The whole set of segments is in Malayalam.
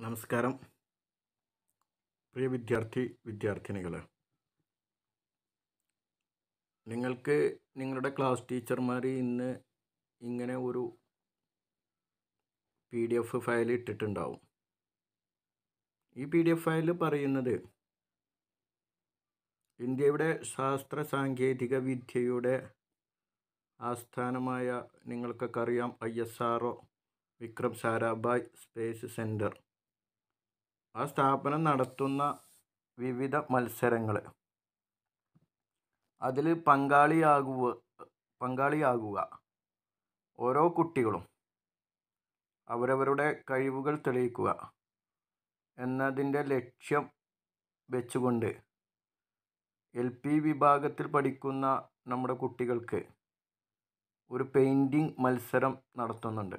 നമസ്കാരം പ്രിയ വിദ്യാർത്ഥി വിദ്യാർത്ഥിനികളെ നിങ്ങൾക്ക് നിങ്ങളുടെ ക്ലാസ് ടീച്ചർമാർ ഇന്ന് ഇങ്ങനെ ഒരു പി ഡി എഫ് ഫയൽ ഇട്ടിട്ടുണ്ടാവും ഈ പി ഡി എഫ് ഫയൽ പറയുന്നത് ഇന്ത്യയുടെ ശാസ്ത്ര സാങ്കേതിക വിദ്യയുടെ ആസ്ഥാനമായ നിങ്ങൾക്കൊക്കെ അറിയാം I S R Vikram Sarabhai space centre ആ സ്ഥാപനം നടത്തുന്ന വിവിധ മത്സരങ്ങൾ അതിൽ പങ്കാളിയാകുക പങ്കാളിയാകുക ഓരോ കുട്ടികളും അവരവരുടെ കഴിവുകൾ തെളിയിക്കുക എന്നതിൻ്റെ ലക്ഷ്യം വെച്ചുകൊണ്ട് എൽ പി വിഭാഗത്തിൽ പഠിക്കുന്ന നമ്മുടെ കുട്ടികൾക്ക് ഒരു പെയിൻറ്റിങ് മത്സരം നടത്തുന്നുണ്ട്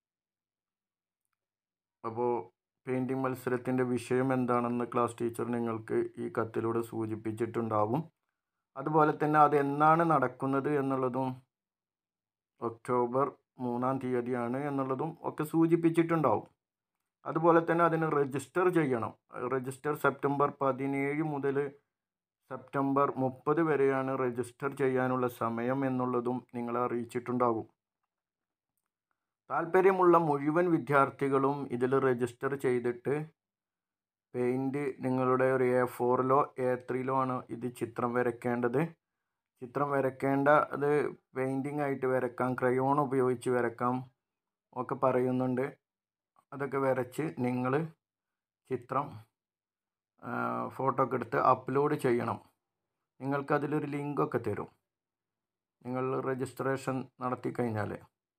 അപ്പോൾ പെയിൻറ്റിങ് മത്സരത്തിൻ്റെ വിഷയം എന്താണെന്ന് ക്ലാസ് ടീച്ചർ നിങ്ങൾക്ക് ഈ കത്തിലൂടെ സൂചിപ്പിച്ചിട്ടുണ്ടാവും അതുപോലെ തന്നെ അത് എന്നാണ് നടക്കുന്നത് എന്നുള്ളതും ഒക്ടോബർ മൂന്നാം തീയതിയാണ് എന്നുള്ളതും ഒക്കെ സൂചിപ്പിച്ചിട്ടുണ്ടാവും അതുപോലെ തന്നെ അതിന് രജിസ്റ്റർ ചെയ്യണം രജിസ്റ്റർ സെപ്റ്റംബർ പതിനേഴ് മുതൽ സെപ്റ്റംബർ മുപ്പത് വരെയാണ് രജിസ്റ്റർ ചെയ്യാനുള്ള സമയം എന്നുള്ളതും നിങ്ങളെ അറിയിച്ചിട്ടുണ്ടാകും താല്പര്യമുള്ള മുഴുവൻ വിദ്യാർത്ഥികളും ഇതിൽ രജിസ്റ്റർ ചെയ്തിട്ട് പെയിൻറ്റ് നിങ്ങളുടെ ഒരു എ ഫോറിലോ എ ത്രീയിലോ ആണ് ഇത് ചിത്രം വരയ്ക്കേണ്ടത് ചിത്രം വരയ്ക്കേണ്ട അത് പെയിൻറ്റിംഗ് ആയിട്ട് വരക്കാം ക്രയോൺ ഉപയോഗിച്ച് വരക്കാം ഒക്കെ പറയുന്നുണ്ട് അതൊക്കെ വരച്ച് നിങ്ങൾ ചിത്രം ഫോട്ടോ ഒക്കെ എടുത്ത് അപ്ലോഡ് ചെയ്യണം നിങ്ങൾക്കതിലൊരു ലിങ്കൊക്കെ തരും നിങ്ങൾ രജിസ്ട്രേഷൻ നടത്തി കഴിഞ്ഞാൽ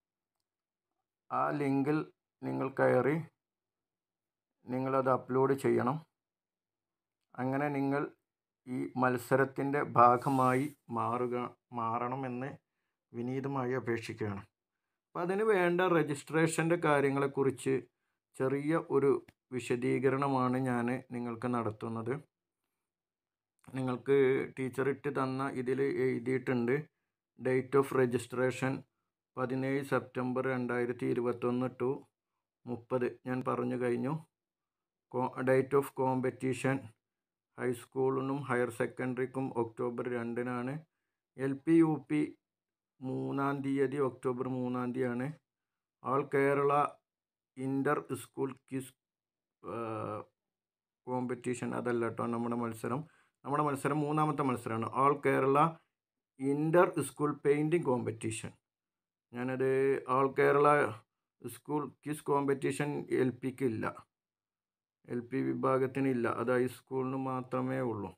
ആ ലിങ്കിൽ നിങ്ങൾ കയറി നിങ്ങളത് അപ്ലോഡ് ചെയ്യണം അങ്ങനെ നിങ്ങൾ ഈ മത്സരത്തിൻ്റെ ഭാഗമായി മാറുക മാറണമെന്ന് വിനീതമായി അപേക്ഷിക്കുകയാണ് അപ്പോൾ അതിന് വേണ്ട രജിസ്ട്രേഷൻ്റെ കാര്യങ്ങളെക്കുറിച്ച് ചെറിയ ഒരു വിശദീകരണമാണ് ഞാൻ നിങ്ങൾക്ക് നടത്തുന്നത് നിങ്ങൾക്ക് ടീച്ചർ ഇട്ട് തന്ന ഇതിൽ എഴുതിയിട്ടുണ്ട് ഡേറ്റ് ഓഫ് രജിസ്ട്രേഷൻ പതിനേഴ് സെപ്റ്റംബർ രണ്ടായിരത്തി ഇരുപത്തൊന്ന് ടു മുപ്പത് ഞാൻ പറഞ്ഞു കഴിഞ്ഞു ഡേറ്റ് ഓഫ് കോമ്പറ്റീഷൻ ഹൈസ്കൂളിനും ഹയർ സെക്കൻഡറിക്കും ഒക്ടോബർ രണ്ടിനാണ് എൽ പി യു പി മൂന്നാം തീയതി ഒക്ടോബർ മൂന്നാം തീയതിയാണ് all Kerala inter school quiz competition അതല്ല കേട്ടോ നമ്മുടെ മത്സരം നമ്മുടെ മത്സരം മൂന്നാമത്തെ മത്സരമാണ് all Kerala inter school painting competition ഞാനത് all Kerala school quiz competition L പിക്ക് ഇല്ല എൽ പി വിഭാഗത്തിനില്ല അത് ഹൈസ്കൂളിന് മാത്രമേ ഉള്ളൂ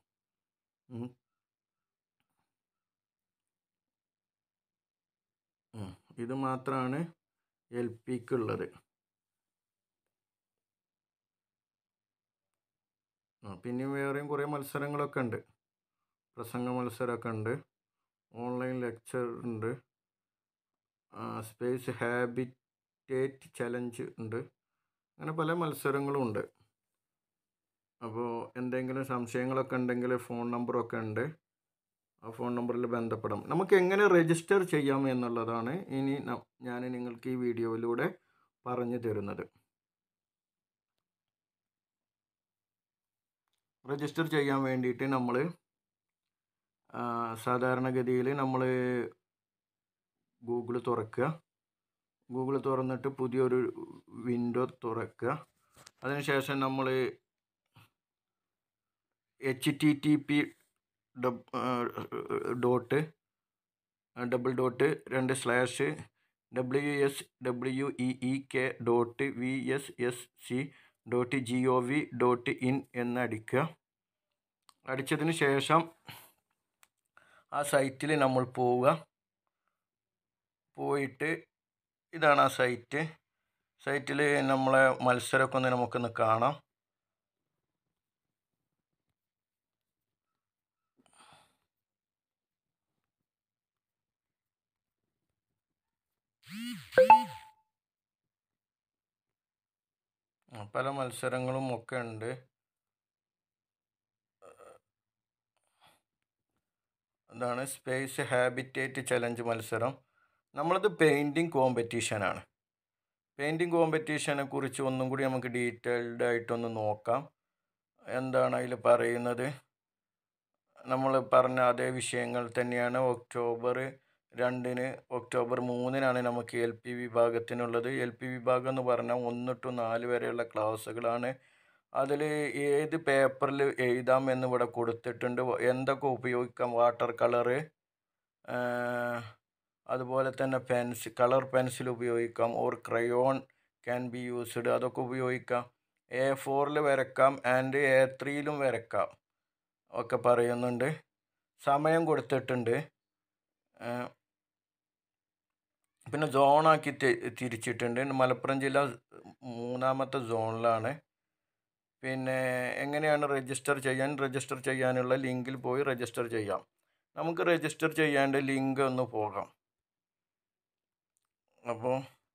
ഇത് മാത്രമാണ് എൽ പിക്ക് ഉള്ളത് പിന്നെ വേറെയും കുറേ മത്സരങ്ങളൊക്കെ ഉണ്ട് പ്രസംഗ മത്സരമൊക്കെ ഉണ്ട് ഓൺലൈൻ ലെക്ചർ ഉണ്ട് സ്പേസ് ഹാബിറ്റേറ്റ് ചലഞ്ച് ഉണ്ട് അങ്ങനെ പല മത്സരങ്ങളും ഉണ്ട് അപ്പോൾ എന്തെങ്കിലും സംശയങ്ങളൊക്കെ ഉണ്ടെങ്കിൽ ഫോൺ നമ്പറൊക്കെ ഉണ്ട് ആ ഫോൺ നമ്പറിൽ ബന്ധപ്പെടാം നമുക്ക് എങ്ങനെ രജിസ്റ്റർ ചെയ്യാം എന്നുള്ളതാണ് ഇനി ഞാൻ നിങ്ങൾക്ക് ഈ വീഡിയോയിലൂടെ പറഞ്ഞു തരുന്നത് രജിസ്റ്റർ ചെയ്യാൻ വേണ്ടിയിട്ട് നമ്മൾ സാധാരണഗതിയിൽ നമ്മൾ ഗൂഗിൾ തുറക്കുക ഗൂഗിൾ തുറന്നിട്ട് പുതിയൊരു വിൻഡോ തുറക്കുക അതിനുശേഷം നമ്മൾ H T T P dot double dot രണ്ട് slash W S W E E K dot V S S C dot G O V dot in എന്ന് അടിക്കുക അടിച്ചതിന് ശേഷം ആ സൈറ്റിൽ നമ്മൾ പോവുക പോയിട്ട് ഇതാണ് ആ സൈറ്റ് സൈറ്റിൽ നമ്മളെ മത്സരമൊക്കെ ഒന്ന് നമുക്കൊന്ന് കാണാം പല മത്സരങ്ങളും ഒക്കെ ഉണ്ട് ഇതാണ് സ്പേസ് ഹാബിറ്റേറ്റ് ചലഞ്ച് മത്സരം നമ്മളത് പെയിൻറ്റിങ് കോമ്പറ്റീഷനാണ് പെയിൻറ്റിങ് കോമ്പറ്റീഷനെ കുറിച്ച് ഒന്നും കൂടി നമുക്ക് ഡീറ്റെയിൽഡ് ആയിട്ടൊന്ന് നോക്കാം എന്താണ് അതിൽ പറയുന്നത് നമ്മൾ പറഞ്ഞ അതേ വിഷയങ്ങൾ തന്നെയാണ് ഒക്ടോബർ രണ്ടിന് ഒക്ടോബർ മൂന്നിനാണ് നമുക്ക് എൽ പി വിഭാഗത്തിനുള്ളത് എൽ പി വിഭാഗം എന്ന് പറഞ്ഞാൽ ഒന്ന് ടു നാല് വരെയുള്ള ക്ലാസ്സുകളാണ് അതിൽ ഏത് പേപ്പറിൽ എഴുതാം എന്ന് ഇവിടെ കൊടുത്തിട്ടുണ്ട് എന്തൊക്കെ ഉപയോഗിക്കാം വാട്ടർ കളറ് അതുപോലെ തന്നെ പെൻസിൽ കളർ പെൻസിൽ ഉപയോഗിക്കാം or crayon can be used അതൊക്കെ ഉപയോഗിക്കാം എ ഫോറിൽ വരക്കാം ആൻഡ് എ ത്രീയിലും വരക്കാം ഒക്കെ പറയുന്നുണ്ട് സമയം കൊടുത്തിട്ടുണ്ട് പിന്നെ സോണാക്കി തിരിച്ചിട്ടുണ്ട് മലപ്പുറം ജില്ല മൂന്നാമത്തെ സോണിലാണ് പിന്നെ എങ്ങനെയാണ് രജിസ്റ്റർ ചെയ്യാൻ രജിസ്റ്റർ ചെയ്യാനുള്ള ലിങ്കിൽ പോയി രജിസ്റ്റർ ചെയ്യാം നമുക്ക് രജിസ്റ്റർ ചെയ്യാണ്ട് ലിങ്ക് ഒന്ന് പോകാം അപ്പോൾ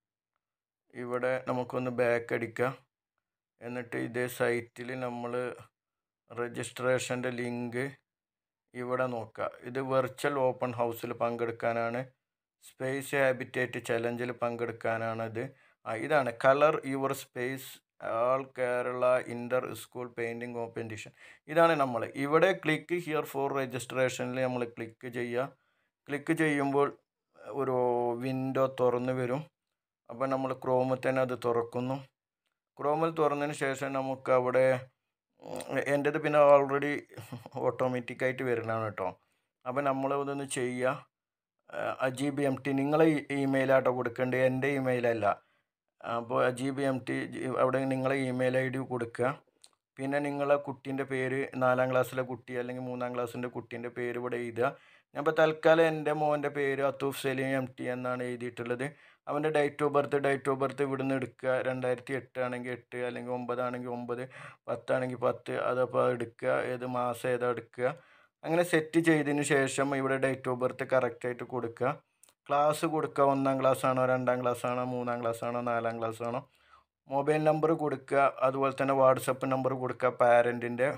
ഇവിടെ നമുക്കൊന്ന് ബാക്ക് അടിക്കാം എന്നിട്ട് ഇതേ സൈറ്റിൽ നമ്മൾ രജിസ്ട്രേഷൻ്റെ ലിങ്ക് ഇവിടെ നോക്കുക ഇത് വെർച്വൽ ഓപ്പൺ ഹൗസിൽ പങ്കെടുക്കാനാണ് സ്പേസ് ഹാബിറ്റേറ്റ് ചലഞ്ചിൽ പങ്കെടുക്കാനാണിത് ആ ഇതാണ് colour your space all Kerala inter school painting competition ഇതാണ് നമ്മൾ ഇവിടെ ക്ലിക്ക് ഹിയർ ഫോർ രജിസ്ട്രേഷനിൽ നമ്മൾ ക്ലിക്ക് ചെയ്യുക ക്ലിക്ക് ചെയ്യുമ്പോൾ ഒരു വിൻഡോ തുറന്നു വരും അപ്പോൾ നമ്മൾ ക്രോമിൽ തന്നെ അത് തുറക്കുന്നു ക്രോമിൽ തുറന്നതിന് ശേഷം നമുക്ക് അവിടെ എൻ്റേത് പിന്നെ ഓൾറെഡി ഓട്ടോമാറ്റിക്കായിട്ട് വരുന്നതാണ് കേട്ടോ അപ്പോൾ നമ്മൾ ഇതൊന്ന് ചെയ്യുക അജീബ് എം ടി നിങ്ങളെ ഇമെയിലാട്ടോ കൊടുക്കേണ്ടത് എൻ്റെ ഇമെയിലല്ല അപ്പോൾ അജീബ് എം ടി അവിടെ നിങ്ങളെ ഇമെയിൽ ഐ ഡി കൊടുക്കുക പിന്നെ നിങ്ങളെ കുട്ടീൻ്റെ പേര് നാലാം ക്ലാസ്സിലെ കുട്ടി അല്ലെങ്കിൽ മൂന്നാം ക്ലാസ്സിൻ്റെ കുട്ടീൻ്റെ പേര് ഇവിടെ എഴുതുക ഞാൻ ഇപ്പോൾ തൽക്കാലം എൻ്റെ മോൻ്റെ പേര് അത്തൂഫ് സലീം എം ടി എന്നാണ് എഴുതിയിട്ടുള്ളത് അവൻ്റെ date of birth date of birth ഇവിടുന്ന് എടുക്കുക രണ്ടായിരത്തി എട്ട് ആണെങ്കിൽ എട്ട് അല്ലെങ്കിൽ ഒമ്പതാണെങ്കിൽ ഒമ്പത് പത്താണെങ്കിൽ പത്ത് അതപ്പോൾ എടുക്കുക ഏത് മാസം ഏതാ എടുക്കുക അങ്ങനെ സെറ്റ് ചെയ്തതിന് ശേഷം ഇവിടെ ഡേറ്റ് ഓഫ് ബർത്ത് കറക്റ്റായിട്ട് കൊടുക്കുക ക്ലാസ് കൊടുക്കുക ഒന്നാം ക്ലാസ് ആണോ രണ്ടാം ക്ലാസ് ആണോ മൂന്നാം ക്ലാസ് ആണോ നാലാം ക്ലാസ് ആണോ മൊബൈൽ നമ്പർ കൊടുക്കുക അതുപോലെ തന്നെ വാട്സപ്പ് നമ്പർ കൊടുക്കുക പാരൻറ്റിൻ്റെ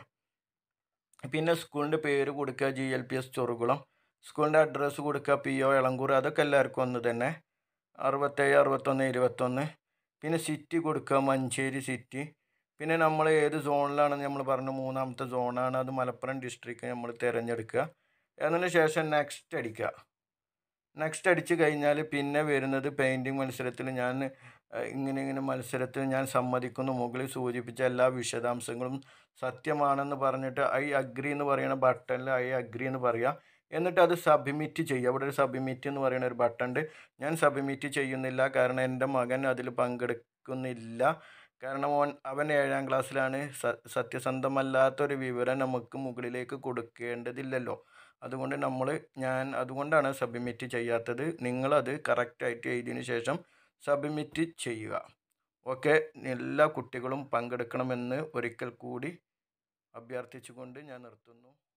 പിന്നെ സ്കൂളിൻ്റെ പേര് കൊടുക്കുക G L P S Cherukulam സ്കൂളിൻ്റെ അഡ്രസ്സ് കൊടുക്കുക പി ഒ ഇളങ്കൂർ അതൊക്കെ എല്ലാവർക്കും ഒന്ന് തന്നെ അറുപത്തേഴ് അറുപത്തൊന്ന് ഇരുപത്തൊന്ന് പിന്നെ സിറ്റി കൊടുക്കുക മഞ്ചേരി സിറ്റി പിന്നെ നമ്മൾ ഏത് സോണിലാണ് നമ്മൾ പറഞ്ഞു മൂന്നാമത്തെ സോണാണ് അത് മലപ്പുറം ഡിസ്ട്രിക്റ്റ് നമ്മൾ തിരഞ്ഞെടുക്കുക അതിന് ശേഷം നെക്സ്റ്റ് അടിക്കുക നെക്സ്റ്റ് അടിച്ച് കഴിഞ്ഞാൽ പിന്നെ വരുന്നത് പെയിൻറ്റിങ് മത്സരത്തിൽ ഞാൻ ഇങ്ങനെ ഇങ്ങനെ മത്സരത്തിൽ ഞാൻ സമ്മതിക്കുന്നു മുകളിൽ സൂചിപ്പിച്ച എല്ലാ വിശദാംശങ്ങളും സത്യമാണെന്ന് പറഞ്ഞിട്ട് ഐ അഗ്രി എന്ന് പറയുന്ന ബട്ടണിൽ ഐ അഗ്രി എന്ന് പറയുക എന്നിട്ട് അത് സബ്മിറ്റ് ചെയ്യുക അവിടെ ഒരു സബ്മിറ്റ് എന്ന് പറയുന്ന ഒരു ബട്ടൺ ഉണ്ട് ഞാൻ സബ്മിറ്റ് ചെയ്യുന്നില്ല കാരണം എൻ്റെ മകൻ അതിൽ പങ്കെടുക്കുന്നില്ല കാരണം ഓൻ അവൻ ഏഴാം ക്ലാസ്സിലാണ് സത്യസന്ധമല്ലാത്തൊരു വിവരം നമുക്ക് മുകളിലേക്ക് കൊടുക്കേണ്ടതില്ലല്ലോ അതുകൊണ്ട് നമ്മൾ ഞാൻ അതുകൊണ്ടാണ് സബ്മിറ്റ് ചെയ്യാത്തത് നിങ്ങളത് കറക്റ്റായിട്ട് എഴുതിയതിന് ശേഷം സബ്മിറ്റ് ചെയ്യുക ഓക്കെ എല്ലാ കുട്ടികളും പങ്കെടുക്കണമെന്ന് ഒരിക്കൽ കൂടി അഭ്യർത്ഥിച്ചുകൊണ്ട് ഞാൻ നിർത്തുന്നു